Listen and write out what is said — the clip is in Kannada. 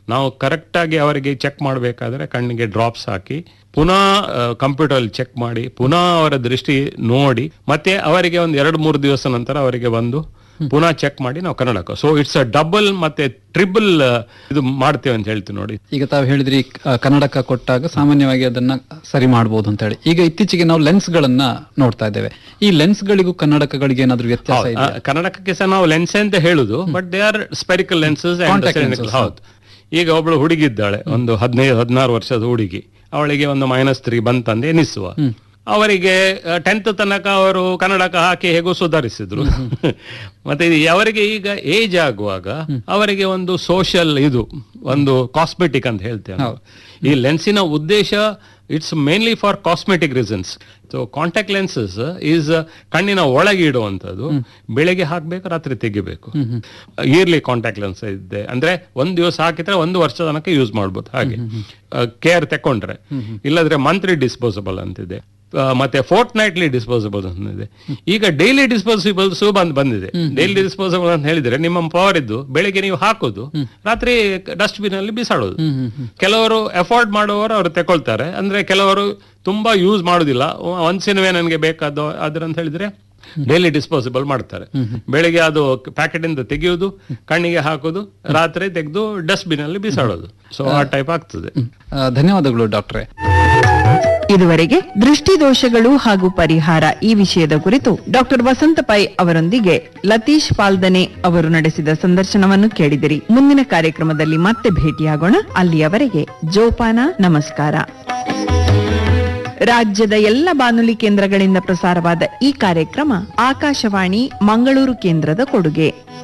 ನಾವು ಕರೆಕ್ಟ್ ಆಗಿ ಅವರಿಗೆ ಚೆಕ್ ಮಾಡಬೇಕಾದ್ರೆ ಕಣ್ಣಿಗೆ ಡ್ರಾಪ್ಸ್ ಹಾಕಿ ಪುನಃ ಕಂಪ್ಯೂಟರ್ ಚೆಕ್ ಮಾಡಿ ಪುನಃ ಅವರ ದೃಷ್ಟಿ ನೋಡಿ ಮತ್ತೆ ಅವರಿಗೆ ಒಂದು ಎರಡು ಮೂರು ದಿವಸ ನಂತರ ಅವರಿಗೆ ಬಂದು ಪುನಃ ಚೆಕ್ ಮಾಡಿ ನಾವು ಕನ್ನಡಕ ಸೊ ಇಟ್ಸ್ ಅ ಡಬಲ್ ಮತ್ತೆ ಟ್ರಿಬಲ್ ಇದು ಮಾಡ್ತೇವೆ ಅಂತ ಹೇಳ್ತೀವಿ ನೋಡಿ ಈಗ ತಾವು ಹೇಳಿದ್ರಿ ಆ, ಕನ್ನಡಕ ಕೊಟ್ಟಾಗ ಸಾಮಾನ್ಯವಾಗಿ ಅದನ್ನ ಸರಿ ಮಾಡಬಹುದು ಅಂತ ಹೇಳಿ ಈಗ ಇತ್ತೀಚೆಗೆ ನಾವು ಲೆನ್ಸ್ ಗಳನ್ನ ನೋಡ್ತಾ ಇದ್ದೇವೆ ಈ ಲೆನ್ಸ್ ಗಳಿಗೂ ಕನ್ನಡಕಗಳಿಗೆ ಏನಾದ್ರೂ ವ್ಯತ್ಯಾಸ ಹೌದು, ಇದೆ ಆ, ಕನ್ನಡಕಕ್ಕೆ ಸಹ ನಾವು ಲೆನ್ಸ್ ಅಂತ ಹೇಳುದು but they are spherical lenses Contact lenses, ಹೌದು ಈಗ ಒಬ್ಳು ಹುಡುಗಿ ಇದ್ದಾಳೆ ಒಂದು ಹದಿನೈದು ಹದಿನಾರು ವರ್ಷದ ಹುಡುಗಿ ಅವಳಿಗೆ ಒಂದು ಮೈನಸ್ ತ್ರೀ ಬಂತಂದು ಎನಿಸುವ ಅವರಿಗೆ ಟೆಂತ್ ತನಕ ಅವರು ಕನ್ನಡಕ ಹಾಕಿ ಹೇಗೋ ಸುಧಾರಿಸಿದ್ರು ಮತ್ತೆ ಇದು ಅವರಿಗೆ ಈಗ ಏಜ್ ಆಗುವಾಗ ಅವರಿಗೆ ಒಂದು ಸೋಷಿಯಲ್ ಇದು ಒಂದು ಕಾಸ್ಮೆಟಿಕ್ ಅಂತ ಹೇಳ್ತೇವೆ ನಾವು. ಈ ಲೆನ್ಸಿನ ಉದ್ದೇಶ it's mainly for cosmetic reasons so contact lenses is ಕಣ್ಣಿನ ಒಳಗೆ ಇಡುವಂಥದ್ದು ಬೆಳಿಗ್ಗೆ ಹಾಕ್ಬೇಕು ರಾತ್ರಿ ತೆಗಿಬೇಕು ಇಯರ್ಲಿ ಕಾಂಟ್ಯಾಕ್ಟ್ ಲೆನ್ಸ್ ಇದೆ ಅಂದ್ರೆ ಒಂದ್ ದಿವಸ ಹಾಕಿದ್ರೆ ಒಂದು ವರ್ಷ ತನಕ ಯೂಸ್ ಮಾಡ್ಬೋದು ಹಾಗೆ ಕೇರ್ ತಕೊಂಡ್ರೆ ಇಲ್ಲದ್ರೆ ಮಂತ್ಲಿ ಡಿಸ್ಪೋಸಬಲ್ ಅಂತಿದೆ ಆ, ಮತ್ತೆ ಫೋರ್ಟ್ ನೈಟ್ಲಿ ಡಿಸ್ಪೋಸಬಲ್ ಅಂತಿದೆ ಈಗ ಡೈಲಿ ಡಿಸ್ಪೋಸಿಬಲ್ಸ್ ಬಂದ್ ಬಂದಿದೆ ಡೈಲಿ ಡಿಸ್ಪೋಸಬಲ್ ಅಂತ ಹೇಳಿದ್ರೆ ನಿಮ್ಮ ಪವರ್ ಇದ್ದು ಬೆಳಿಗ್ಗೆ ನೀವು ಹಾಕೋದು ರಾತ್ರಿ ಡಸ್ಟ್ಬಿನ್ ಅಲ್ಲಿ ಬಿಸಾಡೋದು ಕೆಲವರು ಅಫೋರ್ಡ್ ಮಾಡುವವರು ಅವರು ತಗೊಳ್ತಾರೆ ಅಂದ್ರೆ ಕೆಲವರು ತುಂಬಾ ಯೂಸ್ ಮಾಡುದಿಲ್ಲ ಒಂದ್ಸಿನವೇ ನನಗೆ ಬೇಕಾದ ಅದ್ರ ಅಂತ ಹೇಳಿದ್ರೆ ಡೈಲಿ ಡಿಸ್ಪೋಸಿಬಲ್ ಮಾಡ್ತಾರೆ ಬೆಳಿಗ್ಗೆ ಅದು ಪ್ಯಾಕೆಟ್ ಇಂದ ತೆಗೆಯುವುದು ಕಣ್ಣಿಗೆ ಹಾಕೋದು ರಾತ್ರಿ ತೆಗೆದು ಡಸ್ಟ್ಬಿನ್ ಅಲ್ಲಿ ಬಿಸಾಡೋದು ಸೊ ಆ ಟೈಪ್ ಆಗ್ತದೆ ಆ, ಧನ್ಯವಾದಗಳು ಡಾಕ್ಟ್ರೆ ಇದುವರೆಗೆ ದೃಷ್ಟಿದೋಷಗಳು ಹಾಗೂ ಪರಿಹಾರ ಈ ವಿಷಯದ ಕುರಿತು ಡಾಕ್ಟರ್ ವಸಂತ ಪೈ ಅವರೊಂದಿಗೆ ಲತೀಶ್ ಪಾಲ್ದನೆ ಅವರು ನಡೆಸಿದ ಸಂದರ್ಶನವನ್ನು ಕೇಳಿದಿರಿ ಮುಂದಿನ ಕಾರ್ಯಕ್ರಮದಲ್ಲಿ ಮತ್ತೆ ಭೇಟಿಯಾಗೋಣ ಅಲ್ಲಿಯವರೆಗೆ ಜೋಪಾನ ನಮಸ್ಕಾರ ರಾಜ್ಯದ ಎಲ್ಲ ಬಾನುಲಿ ಕೇಂದ್ರಗಳಿಂದ ಪ್ರಸಾರವಾದ ಈ ಕಾರ್ಯಕ್ರಮ ಆಕಾಶವಾಣಿ ಮಂಗಳೂರು ಕೇಂದ್ರದ ಕೊಡುಗೆ